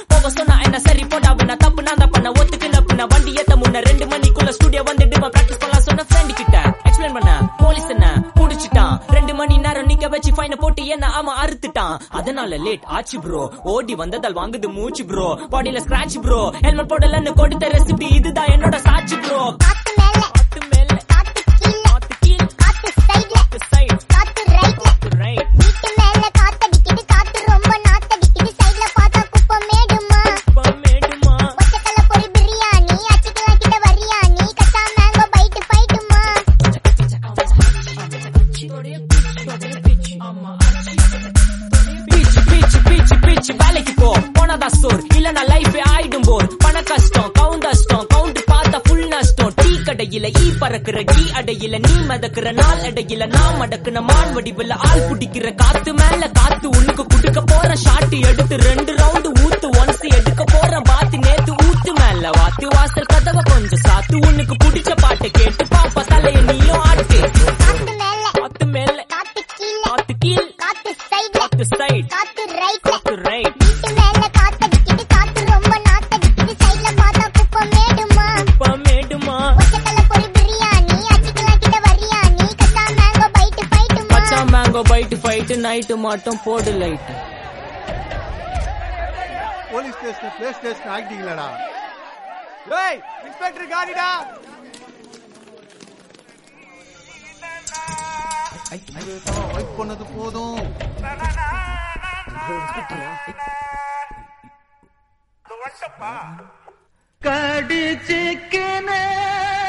போக சொன்னா என்ன சரி போடா நான் தப்பு நான் தான் பண்ண ஒத்துக்கு நப்பு நான் வண்டி ஏத்த முன்ன ரெண்டு மணிக்குள்ள ஸ்டுடியோ வந்துட்டு பிராக்டிஸ் பண்ணலாம் சொன்ன ஃப்ரெண்ட் கிட்ட எக்ஸ்பிளைன் பண்ண போலீஸ் என்ன புடிச்சிட்டான் ரெண்டு மணி நேரம் நிக்க வச்சு ஃபைன போட்டு என்ன அவன் அறுத்துட்டான் அதனால லேட் ஆச்சு ப்ரோ ஓடி வந்ததால் வாங்குது மூச்சு ப்ரோ பாடியில ஸ்கிராட்ச் ப்ரோ ஹெல்மெட் போடலன்னு கொடுத்த ரெசிபி இதுதான் என்னோட சாட்சி ப்ரோ காத்து மேல காத்து மேல காத்து கீழ காத்து கீழ் காத்து சைடுல காத்து சைடு காத்து ரைட்ல காத்து ரைட் வீட்டு மேல காத்தடிக்குது காத்து ரொம்ப நாத்தடிக்குது சைடுல பார்த்தா குப்பை மேடுமா மேடுமா ஒச்சக்கல்ல பொரி பிரியாணி அச்சிக்கலாம் கிட்ட வரியாணி கச்சா மேங்கோ பைட்டு பைட்டுமா பீச்சு பீச்சு பீச்சு பீச்சு வேலைக்கு போ போனதா ஸ்டோர் இல்லனா லைஃப் ஆயிடும் போர் பண கஷ்டம் கவுண்ட் கஷ்டம் கவுண்ட் பார்த்தா ஃபுல் நஷ்டம் டீ கடையில ஈ பறக்குற டீ அடையில நீ மதக்குற நாள் அடையில நான் மடக்குன மான் வடிவுல ஆள் புடிக்கிற காத்து மேல காத்து உனக்கு குடுக்க போற ஷாட் எடுத்து ரெண்டு ரவுண்டு ஊத்து ஒன்ஸ் எடுக்க போற பாத்து நேத்து ஊத்து மேல வாத்து வாசல் கதவை கொஞ்சம் சாத்து உனக்கு பிடிச்ச பாட்டை கேட்டு பாப்பா தலைய நீயும் ஆட்டு காத்து மேல காத்து மேல காத்து கீழ காத்து கீழ் காத்து சைடுல காத்து சைடு காத்து ரைட்ல காத்து ரைட் வீட்டு மேல காத்தடிக்குது காத்து ரொம்ப நாத்தடிக்குது சைடுல பார்த்தா குப்பை மேடுமா மேடுமா ஒச்சக்கல்ல பொரி பிரியாணி அச்சிக்கலாம் கிட்ட வரியாணி கச்சா மேங்கோ பைட்டு பைட்டுமா பச்சா மேங்கோ பைட் ஃபைட் நைட்டு மட்டும் போடு light police station play station ஆக்கிட்டீங்களாடா ஏய் இன்ஸ்பெக்டர் காடிடா ஒய்ஃப் பண்ணது போதும் கடிச்சிக்கன